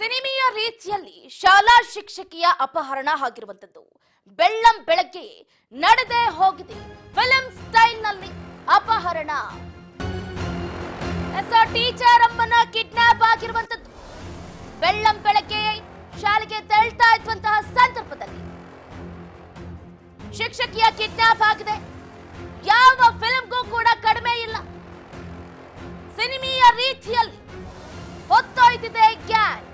ಸಿನಿಮೆಯ ರೀತಿಯಲ್ಲಿ ಶಾಲಾ ಶಿಕ್ಷಕಿಯ ಅಪಹರಣ ಆಗಿರುವಂತದ್ದು ಬೆಳ್ಳಂ ಬೆಳಗ್ಗೆ ನಡೆದೇ ಹೋಗಿದೆ ಫಿಲ್ಮ್ ಸ್ಟೈಲ್ನಲ್ಲಿ ಅಪಹರಣ ಎಸ್ ಟೀಚರ್ ಅಮ್ಮನ ಕಿಡ್ನಾಪ್ ಆಗಿರುವಂತದ್ದು ಬೆಳ್ಳಂ ಬೆಳಗ್ಗೆ ಶಾಲೆಗೆ ತೆರಳ್ತಾ ಇದ್ದಂತಹ ಸಂದರ್ಭದಲ್ಲಿ ಶಿಕ್ಷಕಿಯ ಕಿಡ್ನಾಪ್ ಆಗಿದೆ ಯಾವ ಫಿಲ್ಮ್ಗೂ ಕೂಡ ಕಡಿಮೆ ಇಲ್ಲ ಸಿನಿಮೆಯ ರೀತಿಯಲ್ಲಿ ಹೊತ್ತೊಯ್ದಿದೆ ಗ್ಯಾಂಗ್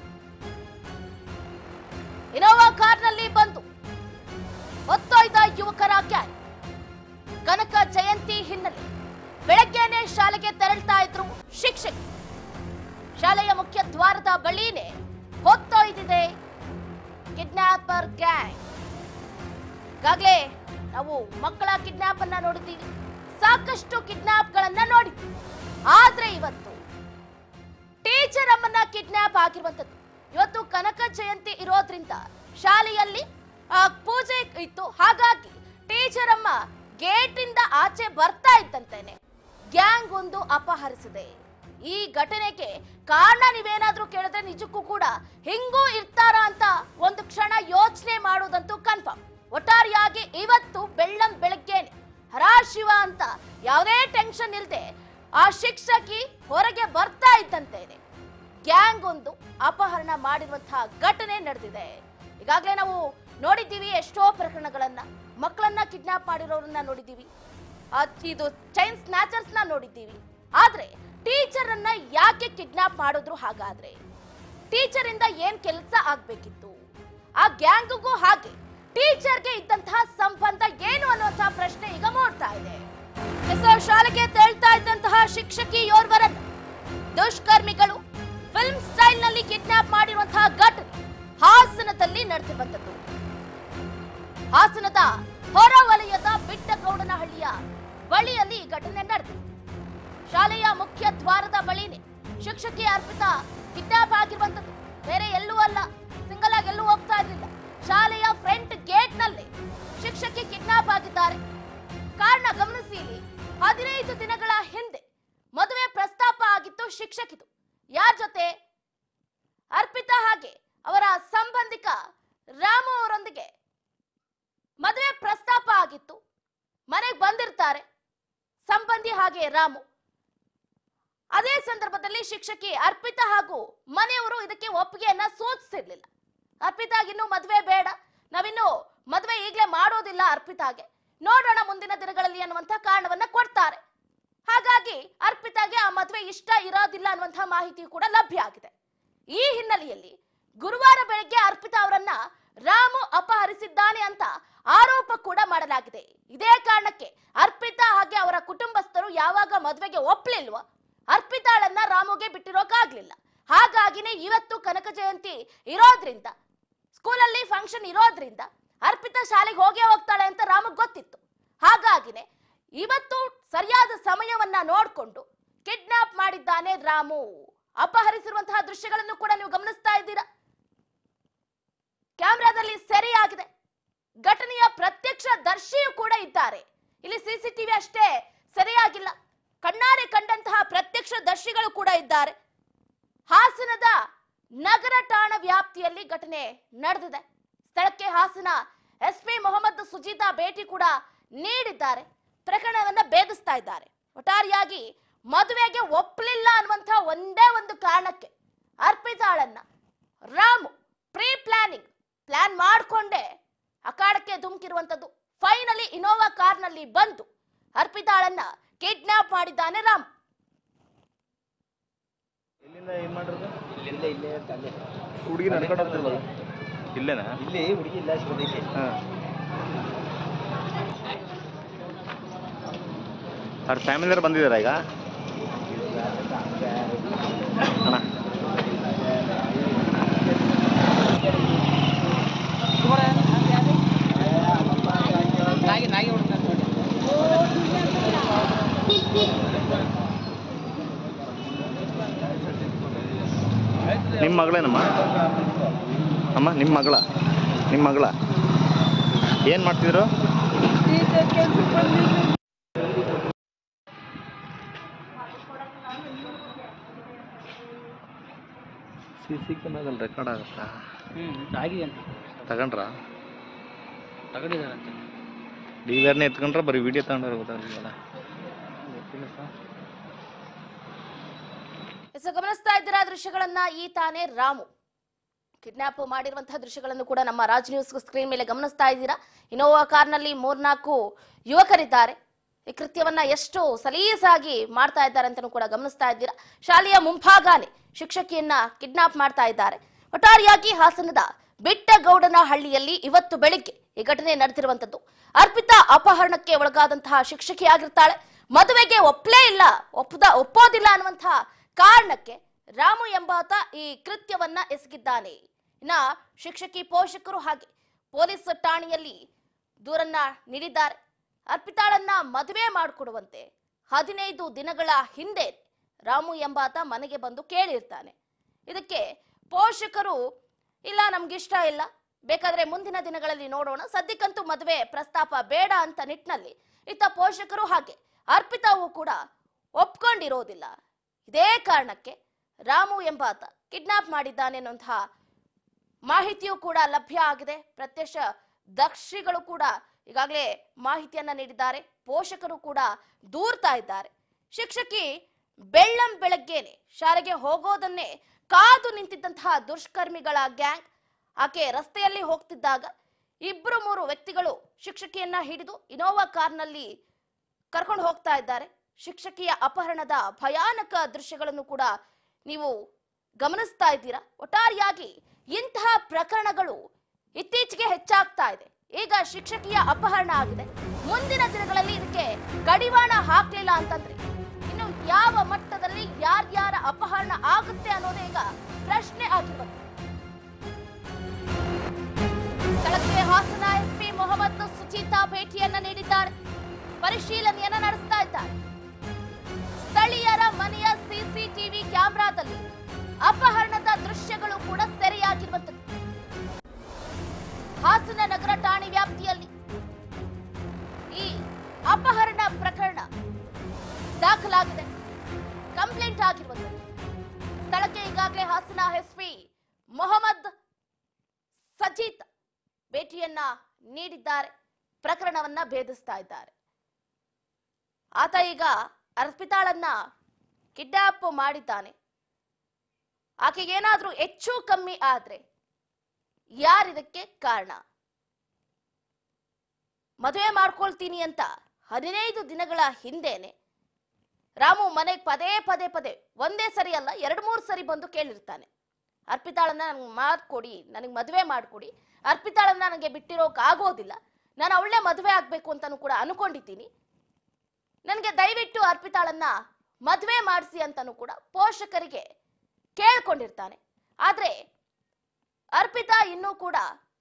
ಇನೋವಾ ಕಾರ್ನಲ್ಲಿ ಬಂದು ಹೊತ್ತೊಯ್ದ ಯುವಕರ ಗ್ಯಾಂಗ್ ಕನಕ ಜಯಂತಿ ಹಿನ್ನೆಲೆ ಬೆಳಗ್ಗೆನೆ ಶಾಲೆಗೆ ತೆರಳ್ತಾ ಇದ್ರು ಶಿಕ್ಷಕಿ ಶಾಲೆಯ ಮುಖ್ಯ ದ್ವಾರದ ಬಳಿನೇ ಹೊತ್ತೊಯ್ದಿದೆ ಕಿಡ್ನಾಪರ್ ಗ್ಯಾಂಗ್ ಈಗಾಗಲೇ ನಾವು ಮಕ್ಕಳ ಕಿಡ್ನಾಪ್ ಅನ್ನ ನೋಡಿದ್ದೀವಿ ಸಾಕಷ್ಟು ಕಿಡ್ನಾಪ್ ಗಳನ್ನ ನೋಡಿದ್ವಿ ಆದ್ರೆ ಇವತ್ತು ಟೀಚರ್ ಅಮ್ಮನ್ನ ಕಿಡ್ನಾಪ್ ಆಗಿರುವಂತದ್ದು ಇವತ್ತು ಕನಕ ಜಯಂತಿ ಇರೋದ್ರಿಂದ ಶಾಲೆಯಲ್ಲಿ ಆ, ಪೂಜೆ ಇತ್ತು ಹಾಗಾಗಿ ಟೀಚರ್ ಅಮ್ಮ ಗೇಟ್ ಇಂದ ಆಚೆ ಬರ್ತಾ ಇದ್ದಂತೇನೆ ಗ್ಯಾಂಗ್ ಒಂದು ಅಪಹರಿಸಿದೆ ಈ ಘಟನೆಗೆ ಕಾರಣ ನೀವೇನಾದ್ರೂ ಕೇಳಿದ್ರೆ ನಿಜಕ್ಕೂ ಕೂಡ ಹಿಂಗೂ ಇರ್ತಾರ ಅಂತ ಒಂದು ಕ್ಷಣ ಯೋಚನೆ ಮಾಡೋದಂತೂ ಕನ್ಫರ್ಮ್ ಒಟ್ಟಾರೆಯಾಗಿ ಇವತ್ತು ಬೆಳ್ಳಂ ಬೆಳಗ್ಗೆನೆ ಹರಾಶಿವ ಅಂತ ಯಾವುದೇ ಟೆನ್ಷನ್ ಇಲ್ಲದೆ ಆ ಶಿಕ್ಷಕಿ ಹೊರಗೆ ಬರ್ತಾ ಇದ್ದಂತೇನೆ ಗ್ಯಾಂಗ್ ಒಂದು ಅಪಹರಣ ಮಾಡಿರುವಂತಹ ಘಟನೆ ನಡೆದಿದೆ ಈಗಾಗಲೇ ನಾವು ನೋಡಿದ್ದೀವಿ ಎಷ್ಟೋ ಪ್ರಕರಣಗಳನ್ನ ಮಕ್ಕಳನ್ನ ಕಿಡ್ನಾಪ್ ಮಾಡಿರೋರನ್ನ ನೋಡಿದ್ದೀವಿ ಆ, ಇದು ಚೈನ್ ಸ್ನ್ಯಾಚರ್ಸ್ ನ ನೋಡಿದ್ದೀವಿ ಆದ್ರೆ ಟೀಚರ್ ಅನ್ನ ಯಾಕೆ ಕಿಡ್ನಾಪ್ ಮಾಡಿದ್ರು ಹಾಗಾದ್ರೆ ಟೀಚರ್ ಇಂದ ಏನ್ ಕೆಲಸ ಆಗ್ಬೇಕಿತ್ತು ಆ ಗ್ಯಾಂಗ್ಗೂ ಹಾಗೆ ಟೀಚರ್ಗೆ ಇದ್ದಂತಹ ಸಂಬಂಧ ಏನು ಅನ್ನುವಂತಹ ಪ್ರಶ್ನೆ ಈಗ ಮೂಡ್ತಾ ಇದೆ ಎಸ್, ಶಾಲೆಗೆ ತೆರಳ್ತಾ ಇದ್ದಂತಹ ಶಿಕ್ಷಕಿ ಯೋರ್ವರನ್ನು ದುಷ್ಕರ್ಮಿಗಳು ಫಿಲ್ಮ್ ಸ್ಟೈಲ್ ನಲ್ಲಿ ಕಿಡ್ನಾಪ್ ಮಾಡಿರುವಂತಹ ಘಟನೆ ಹಾಸನದಲ್ಲಿ ನಡೆದಿರುವಂತದ್ದು ಹಾಸನದ ಹೊರವಲಯದ ಬಿಟ್ಟಗೌಡನಹಳ್ಳಿಯ ಬಳಿಯಲ್ಲಿ ಈ ಘಟನೆ ನಡೆದಿದೆ ಶಾಲೆಯ ಮುಖ್ಯ ದ್ವಾರದ ಬಳಿನೇ ಶಿಕ್ಷಕಿ ಅರ್ಪಿತಾ ಕಿಡ್ನಾಪ್ ಆಗಿರುವಂತದ್ದು ಬೇರೆ ಎಲ್ಲೂ ಅಲ್ಲ ಸಿಂಗಲ್ ಆಗಿ ಎಲ್ಲೂ ಹೋಗ್ತಾ ಇರಲಿಲ್ಲ ಶಾಲೆಯ ಫ್ರಂಟ್ ಗೇಟ್ ನಲ್ಲಿ ಶಿಕ್ಷಕಿ ಕಿಡ್ನಾಪ್ ಆಗಿದ್ದಾರೆ ಕಾರಣ ಗಮನಿಸಿ ಇಲ್ಲಿ ಹದಿನೈದು ದಿನಗಳ ಹಿಂದೆ ಮದುವೆ ಪ್ರಸ್ತಾಪ ಆಗಿತ್ತು ಶಿಕ್ಷಕಿದು ಯಾರ ಜೊತೆ ಅರ್ಪಿತಾ ಹಾಗೆ ಅವರ ಸಂಬಂಧಿಕ ರಾಮು ಅವರೊಂದಿಗೆ ಮದುವೆ ಪ್ರಸ್ತಾಪ ಆಗಿತ್ತು ಮನೆಗೆ ಬಂದಿರ್ತಾರೆ ಸಂಬಂಧಿ ಹಾಗೆ ರಾಮು ಅದೇ ಸಂದರ್ಭದಲ್ಲಿ ಶಿಕ್ಷಕಿ ಅರ್ಪಿತಾ ಹಾಗೂ ಮನೆಯವರು ಇದಕ್ಕೆ ಒಪ್ಪಿಗೆಯನ್ನ ಸೂಚಿಸಿರ್ಲಿಲ್ಲ ಅರ್ಪಿತಾಗಿನ್ನು ಮದುವೆ ಬೇಡ ನಾವಿನ್ನು ಮದುವೆ ಈಗಲೇ ಮಾಡೋದಿಲ್ಲ ಅರ್ಪಿತಾಗೆ ನೋಡೋಣ ಮುಂದಿನ ದಿನಗಳಲ್ಲಿ ಅನ್ನುವಂಥ ಕಾರಣವನ್ನ ಕೊಡ್ತಾರೆ ಹಾಗಾಗಿ ಅರ್ಪಿತಾಗೆ ಆ ಮದುವೆ ಇಷ್ಟ ಇರೋದಿಲ್ಲ ಅನ್ನುವಂತಹ ಮಾಹಿತಿ ಕೂಡ ಲಭ್ಯ ಆಗಿದೆ ಈ ಹಿನ್ನೆಲೆಯಲ್ಲಿ ಗುರುವಾರ ಬೆಳಗ್ಗೆ ಅರ್ಪಿತಾ ಅವರನ್ನ ರಾಮು ಅಪಹರಿಸಿದ್ದಾನೆ ಅಂತ ಆರೋಪ ಕೂಡ ಮಾಡಲಾಗಿದೆ ಇದೇ ಕಾರಣಕ್ಕೆ ಅರ್ಪಿತಾ ಹಾಗೆ ಅವರ ಕುಟುಂಬಸ್ಥರು ಯಾವಾಗ ಮದುವೆಗೆ ಒಪ್ಲಿಲ್ವ ಅರ್ಪಿತಾಳನ್ನ ರಾಮುಗೆ ಬಿಟ್ಟಿರೋಕಾಗ್ಲಿಲ್ಲ ಹಾಗಾಗಿನೇ ಇವತ್ತು ಕನಕ ಜಯಂತಿ ಇರೋದ್ರಿಂದ ಸ್ಕೂಲಲ್ಲಿ ಫಂಕ್ಷನ್ ಇರೋದ್ರಿಂದ ಅರ್ಪಿತಾ ಶಾಲೆಗೆ ಹೋಗೇ ಹೋಗ್ತಾಳೆ ಅಂತ ರಾಮಗ್ ಗೊತ್ತಿತ್ತು ಹಾಗಾಗಿನೇ ಇವತ್ತು ಸರಿಯಾದ ಸಮಯವನ್ನ ನೋಡ್ಕೊಂಡು ಕಿಡ್ನಾಪ್ ಮಾಡಿದ್ದಾನೆ ರಾಮು ಅಪಹರಿಸಿರುವಂತಹ ದೃಶ್ಯಗಳನ್ನು ಕೂಡ ನೀವು ಗಮನಿಸ್ತಾ ಇದ್ದೀರಾ ಕ್ಯಾಮೆರಾದಲ್ಲಿ ಸೆರೆಯಾಗಿದೆ ಘಟನೆಯ ಪ್ರತ್ಯಕ್ಷ ದರ್ಶಿಯೂ ಕೂಡ ಇದ್ದಾರೆ ಇಲ್ಲಿ ಸಿಸಿಟಿವಿ ಅಷ್ಟೇ ಸೆರೆಯಾಗಿಲ್ಲ ಕಣ್ಣಾರೆ ಕಂಡಂತಹ ಪ್ರತ್ಯಕ್ಷ ದರ್ಶಿಗಳು ಕೂಡ ಇದ್ದಾರೆ ಹಾಸನದ ನಗರ ಠಾಣಾ ವ್ಯಾಪ್ತಿಯಲ್ಲಿ ಘಟನೆ ನಡೆದಿದೆ ಸ್ಥಳಕ್ಕೆ ಹಾಸನ ಎಸ್ಪಿ ಮೊಹಮ್ಮದ್ ಸುಜೀತಾ ಭೇಟಿ ಕೂಡ ನೀಡಿದ್ದಾರೆ ಪ್ರಕರಣವನ್ನ ಭೇದಿಸ್ತಾ ಇದ್ದಾರೆ ಒಟ್ಟಾರೆಯಾಗಿ ಮದುವೆಗೆ ಒಪ್ಪಲಿಲ್ಲ ಅನ್ನುವಂಥ ಒಂದೇ ಒಂದು ಕಾರಣಕ್ಕೆ ಅರ್ಪಿತಾಳನ್ನ ರಾಮು ಪ್ರೀ ಪ್ಲಾನಿಂಗ್ ಪ್ಲಾನ್ ಮಾಡ್ಕೊಂಡೇ ಅಖಾಡಕ್ಕೆ ಧುಮುಕಿರುವಂತದ್ದು ಫೈನಲಿ ಇನೋವಾ ಕಾರ್ನಲ್ಲಿ ಬಂದು ಅರ್ಪಿತಾಳನ್ನ ಕಿಡ್ನಾಪ್ ಮಾಡಿದ್ದಾನೆ ರಾಮ್ ಎಲ್ಲಿಂದ ಏನ್ ಮಾಡಿರೋದು ಇಲ್ಲೇ ಇಲ್ಲೇ ಅಂತ ಅಲ್ಲೇ ಹುಡುಗಿ ನಡ್ಕೊಂಡು ಹೋಗ್ತಿರ್ಬೋದು ಇಲ್ಲೇನಾ ಇಲ್ಲಿ ಹುಡುಗಿ ಇಲ್ಲ ಬಂದೈತಿ ಹಾಂ ಅವ್ರ ಫ್ಯಾಮಿಲಿಯವ್ರು ಬಂದಿದ್ದಾರಾ ಈಗ ಅಣ್ಣ ನಾಗಿ ನಾಗಿ ಹುಡುಗ ನಿಮ್ಮ ಮಗಳೇನಮ್ಮ ಅಮ್ಮ ನಿಮ್ಮ ಮಗಳ ನಿಮ್ಮ ಮಗಳ ಏನು ಮಾಡ್ತಿದ್ರು ಸಿ ಸಿ ಕ್ಯಾಮ್ರಾದಲ್ಲಿ ರೆಕಾರ್ಡ್ ಆಗುತ್ತಾ ಹ್ಞೂ ಆಗಿದೆ ಅಂತ ತಗೊಂಡ್ರ ತಗೊಂಡಿದ್ದಾರಂತೆ ಡಿ ವಿ ಆರ್ನೇ ಎತ್ಕೊಂಡ್ರೆ ಬರೀ ವಿಡಿಯೋ ತಗೊಂಡ್ರೆ ಗೊತ್ತಾಗಲಿಲ್ಲ ಗೊತ್ತಿಲ್ಲ ಸರ್ ಎಸ್ ಗಮನಿಸ್ತಾ ಇದ್ದೀರಾ ದೃಶ್ಯಗಳನ್ನ ಈ ತಾನೇ ರಾಮು ಕಿಡ್ನಾಪ್ ಮಾಡಿರುವಂತಹ ದೃಶ್ಯಗಳನ್ನು ಕೂಡ ನಮ್ಮ ರಾಜ್ ನ್ಯೂಸ್ ಸ್ಕ್ರೀನ್ ಮೇಲೆ ಗಮನಿಸ್ತಾ ಇದ್ದೀರಾ ಇನೋವಾ ಕಾರ್ನಲ್ಲಿ ಮೂರ್ನಾಲ್ಕು ಯುವಕರಿದ್ದಾರೆ ಈ ಕೃತ್ಯವನ್ನ ಎಷ್ಟು ಸಲೀಸಾಗಿ ಮಾಡ್ತಾ ಇದ್ದಾರೆ ಅಂತಲೂ ಕೂಡ ಗಮನಿಸ್ತಾ ಇದ್ದೀರಾ ಶಾಲೆಯ ಮುಂಭಾಗಾನೆ ಶಿಕ್ಷಕಿಯನ್ನ ಕಿಡ್ನಾಪ್ ಮಾಡ್ತಾ ಇದ್ದಾರೆ ಒಟ್ಟಾರೆಯಾಗಿ ಹಾಸನದ ಬಿಟ್ಟಗೌಡನ ಹಳ್ಳಿಯಲ್ಲಿ ಇವತ್ತು ಬೆಳಿಗ್ಗೆ ಈ ಘಟನೆ ನಡೆದಿರುವಂತದ್ದು ಅರ್ಪಿತಾ ಅಪಹರಣಕ್ಕೆ ಒಳಗಾದಂತಹ ಶಿಕ್ಷಕಿಯಾಗಿರ್ತಾಳೆ ಮದುವೆಗೆ ಒಪ್ಪಲೇ ಇಲ್ಲ ಒಪ್ಪದ ಒಪ್ಪೋದಿಲ್ಲ ಅನ್ನುವಂತಹ ಕಾರಣಕ್ಕೆ ರಾಮು ಎಂಬಾತ ಈ ಕೃತ್ಯವನ್ನ ಎಸಗಿದ್ದಾನೆ ಇನ್ನ ಶಿಕ್ಷಕಿ ಪೋಷಕರು ಹಾಗೆ ಪೊಲೀಸ್ ಠಾಣೆಯಲ್ಲಿ ದೂರನ್ನ ನೀಡಿದ್ದಾರೆ ಅರ್ಪಿತಾಳನ್ನ ಮದುವೆ ಮಾಡಿಕೊಡುವಂತೆ ಹದಿನೈದು ದಿನಗಳ ಹಿಂದೆ ರಾಮು ಎಂಬಾತ ಮನೆಗೆ ಬಂದು ಕೇಳಿರ್ತಾನೆ ಇದಕ್ಕೆ ಪೋಷಕರು ಇಲ್ಲ ನಮ್ಗಿಷ್ಟ ಇಲ್ಲ ಬೇಕಾದ್ರೆ ಮುಂದಿನ ದಿನಗಳಲ್ಲಿ ನೋಡೋಣ ಸದ್ಯಕ್ಕಂತೂ ಮದುವೆ ಪ್ರಸ್ತಾಪ ಬೇಡ ಅಂತ ನಿಟ್ಟಿನಲ್ಲಿ ಇತ್ತ ಪೋಷಕರು ಹಾಗೆ ಅರ್ಪಿತಾವು ಕೂಡ ಒಪ್ಕೊಂಡಿರೋದಿಲ್ಲ ಇದೇ ಕಾರಣಕ್ಕೆ ರಾಮು ಎಂಬಾತ ಕಿಡ್ನಾಪ್ ಮಾಡಿದ್ದಾನೆ ಅನ್ನುವಂತಹ ಮಾಹಿತಿಯೂ ಕೂಡ ಲಭ್ಯ ಆಗಿದೆ ಪ್ರತ್ಯಕ್ಷ ದಕ್ಷಿಗಳು ಕೂಡ ಈಗಾಗಲೇ ಮಾಹಿತಿಯನ್ನ ನೀಡಿದ್ದಾರೆ ಪೋಷಕರು ಕೂಡ ದೂರ್ತಾ ಇದ್ದಾರೆ ಶಿಕ್ಷಕಿ ಬೆಳ್ಳಂ ಬೆಳಗ್ಗೆನೆ ಶಾಲೆಗೆ ಹೋಗೋದನ್ನೇ ಕಾದು ನಿಂತಿದ್ದಂತಹ ದುಷ್ಕರ್ಮಿಗಳ ಗ್ಯಾಂಗ್ ಆಕೆ ರಸ್ತೆಯಲ್ಲಿ ಹೋಗ್ತಿದ್ದಾಗ ಇಬ್ರು ಮೂರು ವ್ಯಕ್ತಿಗಳು ಶಿಕ್ಷಕಿಯನ್ನ ಹಿಡಿದು ಇನೋವಾ ಕಾರ್ನಲ್ಲಿ ಕರ್ಕೊಂಡು ಹೋಗ್ತಾ ಇದ್ದಾರೆ ಶಿಕ್ಷಕಿಯ ಅಪಹರಣದ ಭಯಾನಕ ದೃಶ್ಯಗಳನ್ನು ಕೂಡ ನೀವು ಗಮನಿಸ್ತಾ ಇದ್ದೀರಾ ಒಟ್ಟಾರೆಯಾಗಿ ಇಂತಹ ಪ್ರಕರಣಗಳು ಇತ್ತೀಚೆಗೆ ಹೆಚ್ಚಾಗ್ತಾ ಇದೆ ಈಗ ಶಿಕ್ಷಕಿಯ ಅಪಹರಣ ಆಗಿದೆ ಮುಂದಿನ ದಿನಗಳಲ್ಲಿ ಇದಕ್ಕೆ ಕಡಿವಾಣ ಹಾಕ್ಲಿಲ್ಲ ಅಂತಂದ್ರೆ ಇನ್ನು ಯಾವ ಮಟ್ಟದಲ್ಲಿ ಯಾರ್ಯಾರ ಅಪಹರಣ ಆಗುತ್ತೆ ಅನ್ನೋದೇ ಈಗ ಪ್ರಶ್ನೆ ಆಗಿರುತ್ತೆ ಸ್ಥಳಕ್ಕೆ ಹಾಸನ ಎಸ್ಪಿ ಮೊಹಮ್ಮದ್ ಸುಚೇತಾ ಭೇಟಿಯನ್ನ ನೀಡಿದ್ದಾರೆ ಪರಿಶೀಲನೆಯನ್ನ ನಡೆಸ್ತಾ ಇದ್ದಾರೆ ಸ್ಥಳೀಯರ ಮನೆಯ ಸಿಸಿಟಿವಿ ಕ್ಯಾಮೆರಾದಲ್ಲಿ ಅಪಹರಣದ ದೃಶ್ಯಗಳು ಕೂಡ ಸೆರೆಯಾಗಿರುವಂತದ್ದು ಹಾಸನ ನಗರ ಠಾಣೆ ವ್ಯಾಪ್ತಿಯಲ್ಲಿ ಈ ಅಪಹರಣ ಪ್ರಕರಣ ದಾಖಲಾಗಿದೆ ಕಂಪ್ಲೇಂಟ್ ಆಗಿರುವಂತದ್ದು ಸ್ಥಳಕ್ಕೆ ಈಗಾಗಲೇ ಹಾಸನ ಎಸ್ಪಿ ಮೊಹಮ್ಮದ್ ಸಜೀತ್ ಭೇಟಿಯನ್ನ ನೀಡಿದ್ದಾರೆ ಪ್ರಕರಣವನ್ನ ಭೇದಿಸ್ತಾ ಇದ್ದಾರೆ ಆತ ಈಗ ಅರ್ಪಿತಾಳನ್ನ ಕಿಡ್ನಾಪ್ ಮಾಡಿದ್ದಾನೆ ಆಕೆಗೇನಾದ್ರೂ ಹೆಚ್ಚು ಕಮ್ಮಿ ಆದ್ರೆ ಯಾರಿದಕ್ಕೆ ಕಾರಣ ಮದುವೆ ಮಾಡ್ಕೊಳ್ತೀನಿ ಅಂತ ಹದಿನೈದು ದಿನಗಳ ಹಿಂದೆನೆ ರಾಮು ಮನೆಗೆ ಪದೇ ಪದೇ ಪದೇ ಒಂದೇ ಸರಿ ಅಲ್ಲ ಎರಡು ಮೂರು ಸರಿ ಬಂದು ಕೇಳಿರ್ತಾನೆ ಅರ್ಪಿತಾಳನ್ನ ನನಗೆ ಮಾಡ್ಕೊಡಿ ನನಗೆ ಮದುವೆ ಮಾಡಿಕೊಡಿ ಅರ್ಪಿತಾಳನ್ನ ನನಗೆ ಬಿಟ್ಟಿರೋಕ್ ಆಗೋದಿಲ್ಲ ನಾನು ಅವಳೇ ಮದುವೆ ಆಗ್ಬೇಕು ಅಂತಾನು ಕೂಡ ಅನ್ಕೊಂಡಿದ್ದೀನಿ ನನಗೆ ದಯವಿಟ್ಟು ಅರ್ಪಿತಾಳನ್ನ ಮದುವೆ ಮಾಡಿಸಿ ಅಂತಾನು ಕೂಡ ಪೋಷಕರಿಗೆ ಕೇಳ್ಕೊಂಡಿರ್ತಾನೆ ಆದ್ರೆ ಅರ್ಪಿತಾ ಇನ್ನೂ ಕೂಡ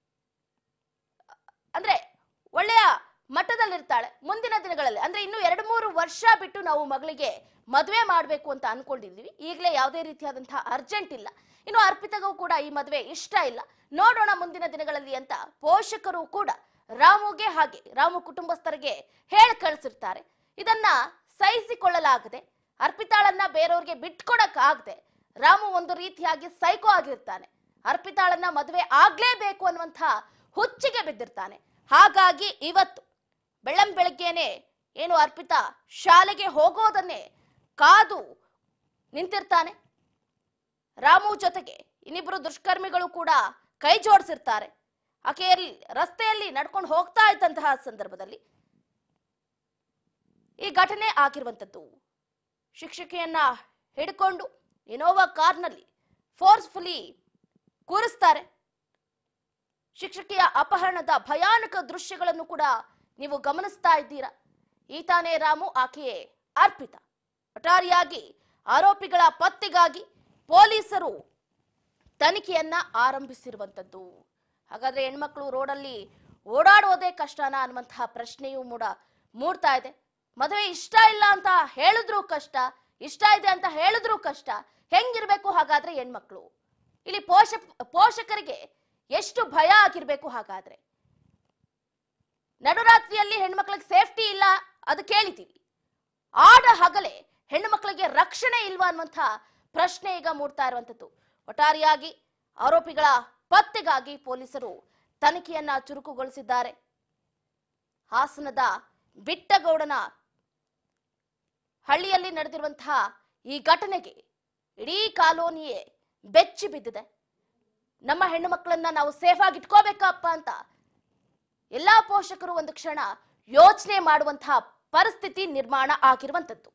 ಅಂದ್ರೆ ಒಳ್ಳೆಯ ಮಟ್ಟದಲ್ಲಿರ್ತಾಳೆ ಮುಂದಿನ ದಿನಗಳಲ್ಲಿ ಅಂದ್ರೆ ಇನ್ನು ಎರಡು ಮೂರು ವರ್ಷ ಬಿಟ್ಟು ನಾವು ಮಗಳಿಗೆ ಮದುವೆ ಮಾಡಬೇಕು ಅಂತ ಅನ್ಕೊಂಡಿದ್ವಿ ಈಗಲೇ ಯಾವುದೇ ರೀತಿಯಾದಂತಹ ಅರ್ಜೆಂಟ್ ಇಲ್ಲ ಇನ್ನು ಅರ್ಪಿತಗೂ ಕೂಡ ಈ ಮದುವೆ ಇಷ್ಟ ಇಲ್ಲ ನೋಡೋಣ ಮುಂದಿನ ದಿನಗಳಲ್ಲಿ ಅಂತ ಪೋಷಕರು ಕೂಡ ರಾಮುಗೆ ಹಾಗೆ ರಾಮು ಕುಟುಂಬಸ್ಥರಿಗೆ ಹೇಳಿ ಕಳಿಸಿರ್ತಾರೆ ಇದನ್ನ ಸಹಿಸಿಕೊಳ್ಳಲಾಗದೆ ಅರ್ಪಿತಾಳನ್ನ ಬೇರೆಯವ್ರಿಗೆ ಬಿಟ್ಕೊಡಕ್ ಆಗದೆ ರಾಮು ಒಂದು ರೀತಿಯಾಗಿ ಸೈಕೋ ಆಗಿರ್ತಾನೆ ಅರ್ಪಿತಾಳನ್ನ ಮದುವೆ ಆಗ್ಲೇಬೇಕು ಅನ್ನುವಂಥ ಹುಚ್ಚಿಗೆ ಬಿದ್ದಿರ್ತಾನೆ ಹಾಗಾಗಿ ಇವತ್ತು ಬೆಳ್ಳಂ ಬೆಳಗ್ಗೆನೆ ಏನು ಅರ್ಪಿತಾ ಶಾಲೆಗೆ ಹೋಗೋದನ್ನೇ ಕಾದು ನಿಂತಿರ್ತಾನೆ ರಾಮು ಜೊತೆಗೆ ಇನ್ನಿಬ್ರು ದುಷ್ಕರ್ಮಿಗಳು ಕೂಡ ಕೈ ಜೋಡಿಸಿರ್ತಾರೆ ಆಕೆಯಲ್ಲಿ ರಸ್ತೆಯಲ್ಲಿ ನಡ್ಕೊಂಡು ಹೋಗ್ತಾ ಇದ್ದಂತಹ ಸಂದರ್ಭದಲ್ಲಿ ಈ ಘಟನೆ ಆಗಿರುವಂತದ್ದು ಶಿಕ್ಷಕಿಯನ್ನ ಹಿಡ್ಕೊಂಡು ಇನೋವಾ ಕಾರ್ನಲ್ಲಿ ಫೋರ್ಸ್ಫುಲಿ ಕೂರಿಸ್ತಾರೆ ಶಿಕ್ಷಕಿಯ ಅಪಹರಣದ ಭಯಾನಕ ದೃಶ್ಯಗಳನ್ನು ಕೂಡ ನೀವು ಗಮನಿಸ್ತಾ ಇದ್ದೀರಾ ಈತಾನೇ ರಾಮು ಆಕೆಯೇ ಅರ್ಪಿತ ಒಟ್ಟಾರೆಯಾಗಿ ಆರೋಪಿಗಳ ಪತ್ತೆಗಾಗಿ ಪೊಲೀಸರು ತನಿಖೆಯನ್ನ ಆರಂಭಿಸಿರುವಂತದ್ದು ಹಾಗಾದ್ರೆ ಹೆಣ್ಮಕ್ಳು ರೋಡಲ್ಲಿ ಓಡಾಡೋದೇ ಕಷ್ಟನಾ ಅನ್ನುವಂತಹ ಪ್ರಶ್ನೆಯೂ ಮೂಡ ಮೂಡ್ತಾ ಇದೆ ಮದುವೆ ಇಷ್ಟ ಇಲ್ಲ ಅಂತ ಹೇಳಿದ್ರು ಕಷ್ಟ ಇಷ್ಟ ಇದೆ ಅಂತ ಹೇಳಿದ್ರು ಕಷ್ಟ ಹೆಂಗಿರ್ಬೇಕು ಹಾಗಾದ್ರೆ ಹೆಣ್ಮಕ್ಳು ಇಲ್ಲಿ ಪೋಷ ಪೋಷಕರಿಗೆ ಎಷ್ಟು ಭಯ ಆಗಿರ್ಬೇಕು ಹಾಗಾದ್ರೆ ನಡುರಾತ್ರಿಯಲ್ಲಿ ಹೆಣ್ಮಕ್ಳಿಗೆ ಸೇಫ್ಟಿ ಇಲ್ಲ ಅದು ಕೇಳಿತೀವಿ ಆಡ ಹಗಲೇ ಹೆಣ್ಣು ಮಕ್ಕಳಿಗೆ ರಕ್ಷಣೆ ಇಲ್ವಾ ಅನ್ನುವಂಥ ಪ್ರಶ್ನೆ ಈಗ ಮೂಡ್ತಾ ಇರುವಂತದ್ದು ಒಟ್ಟಾರೆಯಾಗಿ ಆರೋಪಿಗಳ ಪತ್ತೆಗಾಗಿ ಪೊಲೀಸರು ತನಿಖೆಯನ್ನ ಚುರುಕುಗೊಳಿಸಿದ್ದಾರೆ ಹಾಸನದ ಬಿಟ್ಟಗೌಡನ ಹಳ್ಳಿಯಲ್ಲಿ ನಡೆದಿರುವಂತಹ ಈ ಘಟನೆಗೆ ಇಡೀ ಕಾಲೋನಿಯೇ ಬೆಚ್ಚಿ ಬಿದ್ದಿದೆ ನಮ್ಮ ಹೆಣ್ಣು ಮಕ್ಕಳನ್ನ ನಾವು ಸೇಫ್ ಆಗಿ ಇಟ್ಕೋಬೇಕಪ್ಪ ಅಂತ ಎಲ್ಲಾ ಪೋಷಕರು ಒಂದು ಕ್ಷಣ ಯೋಚನೆ ಮಾಡುವಂತಹ ಪರಿಸ್ಥಿತಿ ನಿರ್ಮಾಣ ಆಗಿರುವಂತದ್ದು